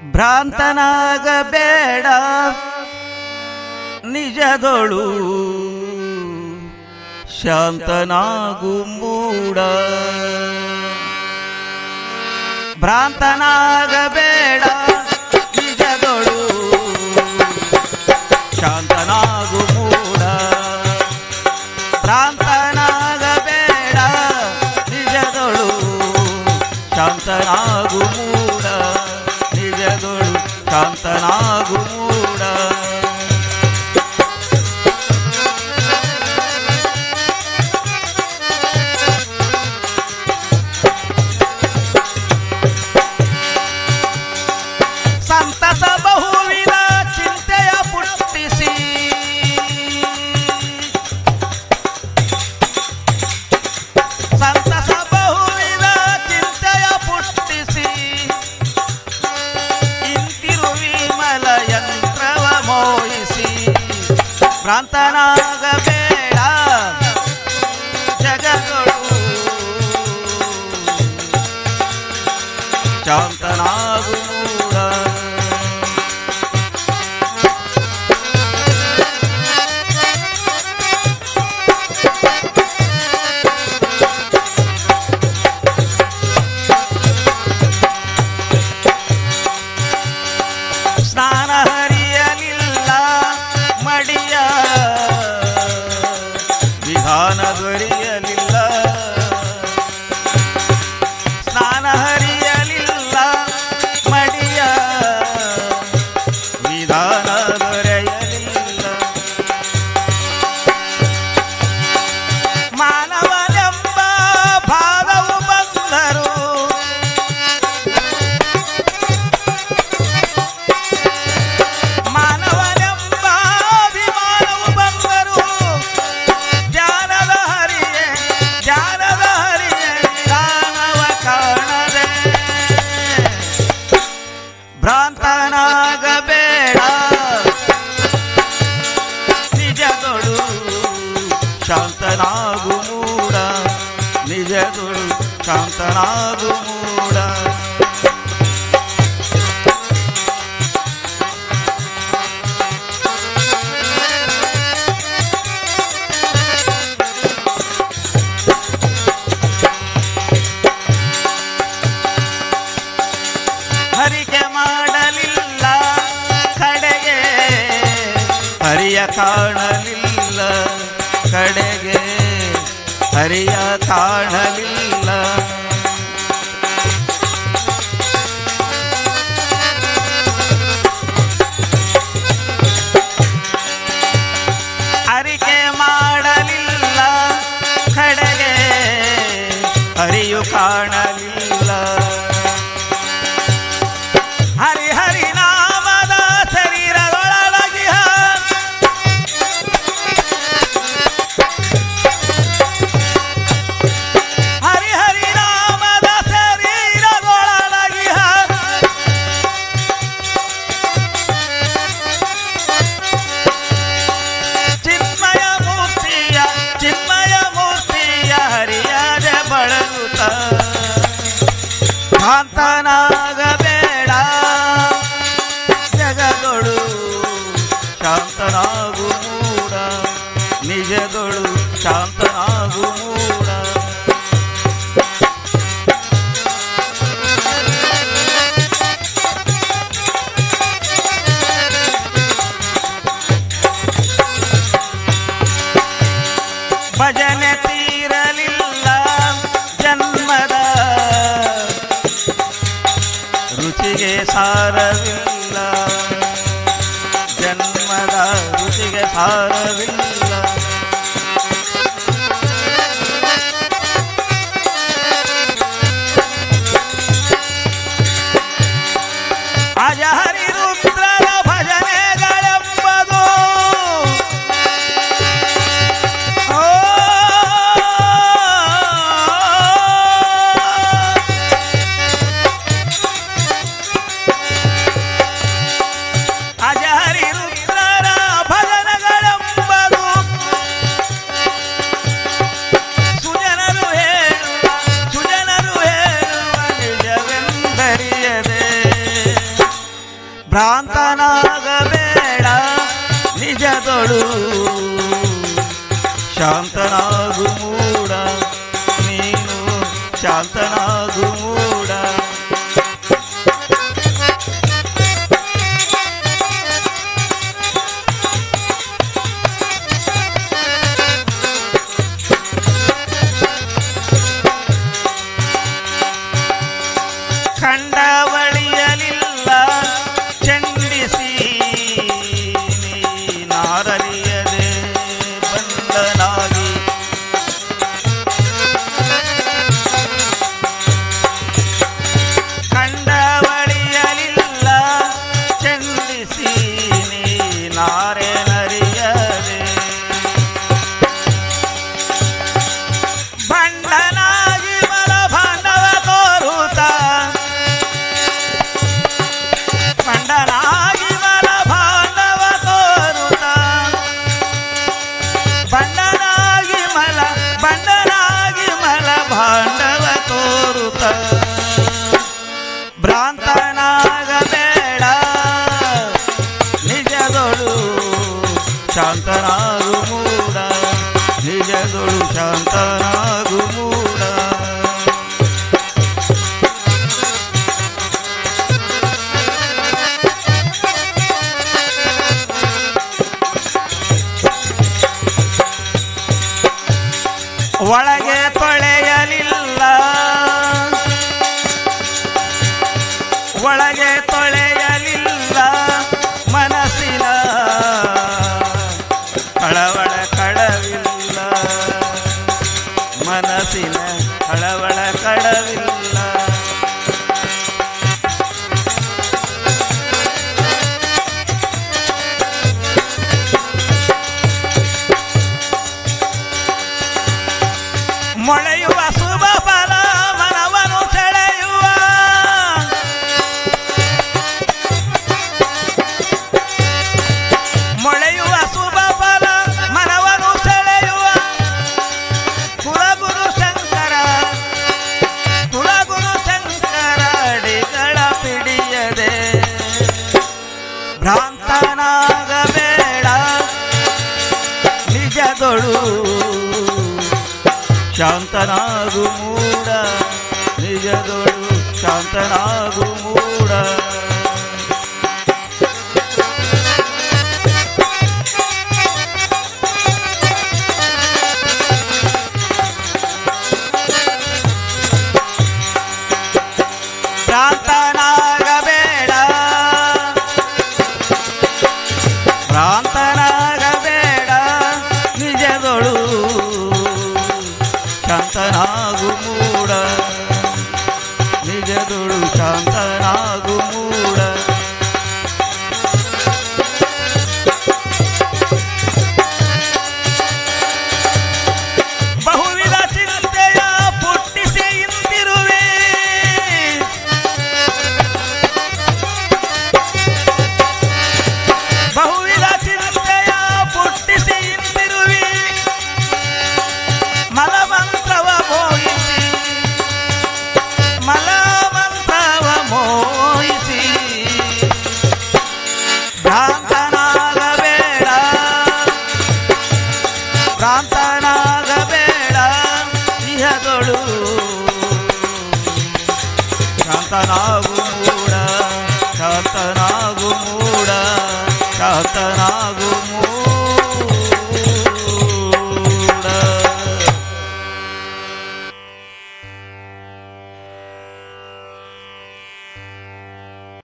ಭ್ರಾಂತನಾಗಬೇಡ ನಿಜದೊಳು ಶಾಂತನಾಗು ಮೂಡ ಭ್ರಾಂತನಾಗಬೇಡ ನಿಜದೊಳು ಶಾಂತನಾಗು ಮೂಡ ಭ್ರಾಂತನಾಗಬೇಡ ನಿಜದೊಳು ಶಾಂತನಾಗು ಮೂಡ ನಿಜದೊಳು ಶಾಂತನಾಗು ಮೂಡ ಸಂತಸ ಬಹುವಿಧ ಚಿಂತೆಯ ಪುಟ್ಟಿಸಿ ಸಂತಸ ಬಹುವಿಧ ಚಿಂತೆಯ ಪುಟ್ಟಿಸಿ ಇಂತಿರುವಿ ಮಲ ಯಂತ್ರವ ಮೋಹಿಸಿ ಭ್ರಾಂತನಾಗಬೇಡ ಜಗಗಳು ಶಾಂತನಾಗು ಮೂಡ ಸ್ನಾನ ಹರಿಯಲಿಲ್ಲ ಮಡಿಯ ವಿಧಾನ ದೊರೆಯಲಿಲ್ಲ ಸ್ನಾನ ಹರಿಯಲಿಲ್ಲ ಮಡಿಯ ವಿಧಾನ ದೊರೆಯಲಿಲ್ಲ ಮಾನವನೆಂಬ ಭಾವವು ಬಂದರು ಮಾನವನೆಂಬ ಅಭಿಮಾನವು ಬಂದರು ಜ್ಞಾನದ ಹರಿಯೇ ಜ್ಞಾನದ ಹರಿಯೇ ಜ್ಞಾನವ ಕಾಣದೆ ಭ್ರಾಂತನಾಗಬೇಡ ನಿಜಗಳು ಶಾಂತನಾಗು ಮೂಡ ನಿಜಗಳು ಶಾಂತನಾಗು ಮೂಡ ಹರಿಕೆ ಮಾಡಲಿಲ್ಲ ಕಡೆಗೆ ಹರಿಯ ಕಾಣಲಿಲ್ಲ ಕಡೆಗೆ ಹರಿಯ ಕಾಣಲಿಲ್ಲ ಅರಿಕೆ ಮಾಡಲಿಲ್ಲ ಕಡೆಗೆ ಹರಿಯು ಕಾಣಲಿಲ್ಲ ಹರಿ ಹರಿ ನಾಮದ ಶರೀರದೊಳಗಿಹ ಹರಿ ಹರಿ ನಾಮದ ಶರೀರದೊಳಗಿಹ ಚಿನ್ಮಯ ಮೂರ್ತಿಯ ಚಿನ್ಮಯ ಮೂರ್ತಿಯ ಹರಿಯಾದ ಬಳಗುತ್ತ ಶಾಂತನಾಗಬೇಡ ಜಗದೊಳು ಶಾಂತನಾಗು ಮೂಡ ನಿಜದೊಳು ಶಾಂತನಾಗು ಮೂಡ ಭಜನೆ ತೀರಲಿಲ್ಲ ಜನ್ಮದ ರುಚಿಗೆ ಸಾರವಿಲ್ಲ ಜನ್ಮದ ರುಚಿಗೆ ಸಾರವಿಲ್ಲ ಅಜ ಹರಿ ರುದ್ರರ ಭಜನೆಗಳೆಂಬುದು ಓ ಅಜ ಹರಿ ರುದ್ರರ ಭಜನೆಗಳೆಂಬುದು ಶಾಂತನಾಗು ಮೂಡ ಕಂಡವಳಿಯಲಿಲ್ಲ ಚಂಡಿಸಿ ನಾರರಿಯದೆ ಬಂದನಾಗಿ ಕಂಡವಳಿಯಲಿಲ್ಲ ಚಂಡಿಸಿ ನಾರೆ ನರಿಯದೆ ಬಂಡನಾಗಿ ಮಲ ಭಾಂಡವ ತೋರುತ್ತ ಬಂಡನಾಗಿ ಮಲ ಭಾಂಡವ ತೋರುತ್ತ ಬಂಡನಾಗಿ ಮಲ ಬಂಡನಾಗಿ ಮಲ ಭಾಂಡವ ತೋರುತ್ತ ಭ್ರಾಂತನಾಗಬೇಡ ನಿಜದೊಳು ಶಾಂತನಾಗು ಮೂಡ ನಿಜದೊಳು ಶಾಂತನಾಗು ಮೂಡ ಒಳಗೆ ತೊಳೆಯಲಿಲ್ಲ ಒಳಗೆ ತೊಳೆಯಲಿಲ್ಲ ಮನಸ್ಸಿನ ಕಳವಳ ಕಡವಿಲ್ಲ ಮನಸ್ಸಿನ ಕಳವಳ ಕಡವಿಲ್ಲ ಮೊಳೆಯುವ ಶುಭ ಫಲ ಮನವನ್ನು ಸೆಳೆಯುವ ಮೊಳೆಯುವ ಶುಭ ಫಲ ಮನವನ್ನು ಸೆಳೆಯುವ ಕುಲಗುರು ಶಂಕರ ಕುಲಗುರು ಶಂಕರ ಅಡಿಗಳ ಪಿಡಿಯದೆ ಭ್ರಾಂತನಾಗಬೇಡ ನಿಜದೊಳು ಶಾಂತನಾಗು ಮೂಡ ನಿಜದೊಳು ಶಾಂತನಾಗು ಮೂಡ ಭ್ರಾಂತನಾಗಬೇಡ ಭ್ರಾಂತನಾಗಬೇಡ ನಿಜದೊಳು ಶಾಂತನಾಗು ಮೂಡ ನಿಜದೊಳು ಶಾಂತನಾಗು ಮೂಡ ಬಹುವಿಧ ಚಿಂತೆಯ ಪುಟ್ಟಿಸಿ ಇಂದಿರುವೆ ಬಹುವಿಧ ಚಿಂತೆಯ ಪುಟ್ಟಿಸಿ ಇಂದಿರುವಿ ಮಲಮಂತ್ರವ ಮೋಹಿಸಿ ಮಲಮಂತ್ರವ ಮೋಹಿಸಿ ಭ್ರಾಂತನಾಗಬೇಡ ಭ್ರಾಂತನಾಗಬೇಡ ಇಹದೊಳು ಶಾಂತನಾಗು ಮೂಡ